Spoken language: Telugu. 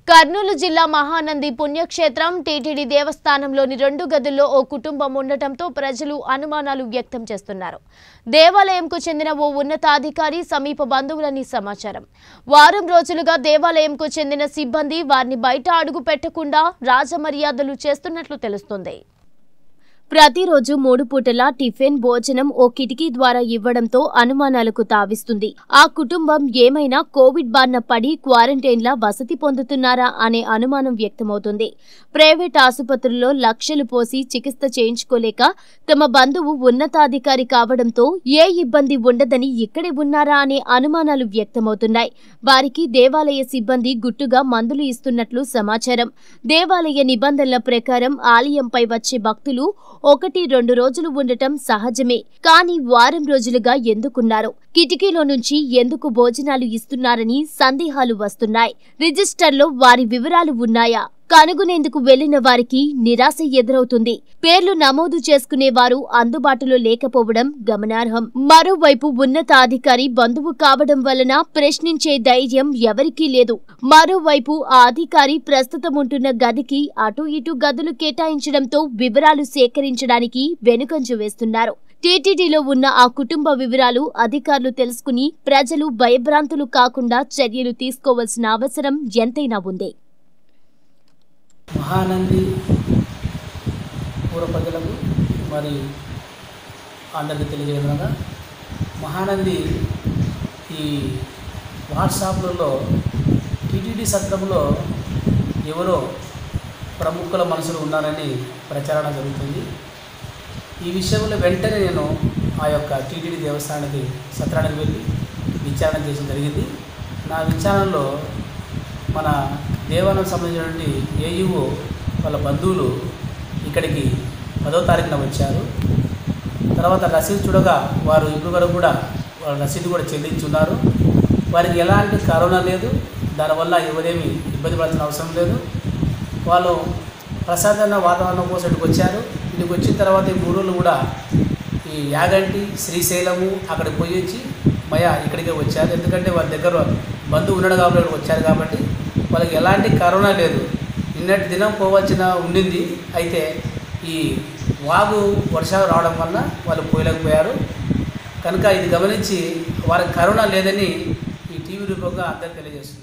కర్నూలు జిల్లా మహానంది పుణ్యక్షేత్రం టీటీడీ దేవస్థానంలోని రెండు గదుల్లో ఓ కుటుంబం ఉండటంతో ప్రజలు అనుమానాలు వ్యక్తం చేస్తున్నారు దేవాలయంకు చెందిన ఓ ఉన్నతాధికారి సమీప బంధువులని సమాచారం వారం రోజులుగా దేవాలయంకు చెందిన సిబ్బంది వారిని బయట అడుగు పెట్టకుండా రాజమర్యాదలు చేస్తున్నట్లు తెలుస్తుంది ప్రతిరోజు మూడు పూటల టిఫిన్ భోజనం ఓ కిటికీ ద్వారా ఇవ్వడంతో అనుమానాలకు తావిస్తుంది ఆ కుటుంబం ఏమైనా కోవిడ్ బారిన పడి క్వారంటైన్లా వసతి పొందుతున్నారా అనే అనుమానం వ్యక్తమవుతుంది ప్రైవేట్ ఆసుపత్రుల్లో లక్షలు పోసి చికిత్స చేయించుకోలేక తమ బంధువు ఉన్నతాధికారి కావడంతో ఏ ఇబ్బంది ఉండదని ఇక్కడే ఉన్నారా అనే అనుమానాలు వ్యక్తమవుతున్నాయి వారికి దేవాలయ సిబ్బంది గుట్టుగా మందులు ఇస్తున్నట్లు సమాచారం దేవాలయ నిబంధనల ప్రకారం ఆలయంపై వచ్చే భక్తులు ఒకటి రెండు రోజులు ఉండటం సహజమే కానీ వారం రోజులుగా ఎందుకున్నారు కిటికీలో నుంచి ఎందుకు భోజనాలు ఇస్తున్నారని సందేహాలు వస్తున్నాయి రిజిస్టర్లో వారి వివరాలు ఉన్నాయా కనుగొనేందుకు వెళ్లిన వారికి నిరాశ ఎదురవుతుంది పేర్లు నమోదు చేసుకునే వారు అందుబాటులో లేకపోవడం గమనార్హం మరోవైపు ఉన్నతాధికారి బంధువు కావడం వలన ప్రశ్నించే ధైర్యం ఎవరికీ లేదు మరోవైపు ఆ అధికారి ప్రస్తుతం ఉంటున్న గదికి అటు ఇటు గదులు కేటాయించడంతో వివరాలు సేకరించడానికి వెనుకంజ వేస్తున్నారు టీటీడీలో ఉన్న ఆ కుటుంబ వివరాలు అధికారులు తెలుసుకుని ప్రజలు భయభ్రాంతులు కాకుండా చర్యలు తీసుకోవాల్సిన అవసరం ఎంతైనా ఉంది మహానంది పూర్వ ప్రజలకు మరి అందరికీ తెలియజేయగా మహానంది ఈ వాట్సాప్లలో టీటీడీ సత్రంలో ఎవరో ప్రముఖుల మనుషులు ఉన్నారని ప్రచారణ జరుగుతుంది ఈ విషయంలో వెంటనే నేను ఆ యొక్క టీటీడీ దేవస్థానానికి సత్రానికి వెళ్ళి విచారణ చేయడం జరిగింది నా విచారణలో మన దేవాలయం సంబంధించినటువంటి ఏయుఓ వాళ్ళ బంధువులు ఇక్కడికి పదో తారీఖున వచ్చారు తర్వాత రసీదు చూడగా వారు ఇప్పుడు వరకు కూడా వాళ్ళ రసీదు కూడా చెల్లించున్నారు వారికి ఎలాంటి కరోనా లేదు దానివల్ల ఎవరేమి ఇబ్బంది పడాల్సిన అవసరం లేదు వాళ్ళు ప్రసాదమైన వాతావరణం కోసం ఇక్కడికి వచ్చారు ఇక్కడికి వచ్చిన తర్వాత ఈ మూడు రోజులు కూడా ఈ యాగంటి శ్రీశైలము అక్కడికి పోయి వచ్చి మయా ఇక్కడికే వచ్చారు ఎందుకంటే వాళ్ళ దగ్గర బంధువు ఉన్నాడు కాబట్టి ఇక్కడికి వచ్చారు కాబట్టి వాళ్ళకి ఎలాంటి కరోనా లేదు నిన్నటి దినం పోవలసిన ఉండింది అయితే ఈ వాగు వర్షాలు రావడం వల్ల వాళ్ళు పోయలేకపోయారు కనుక ఇది గమనించి వారికి కరోనా లేదని ఈ టీవీ రూపంగా అందరికీ తెలియజేస్తుంది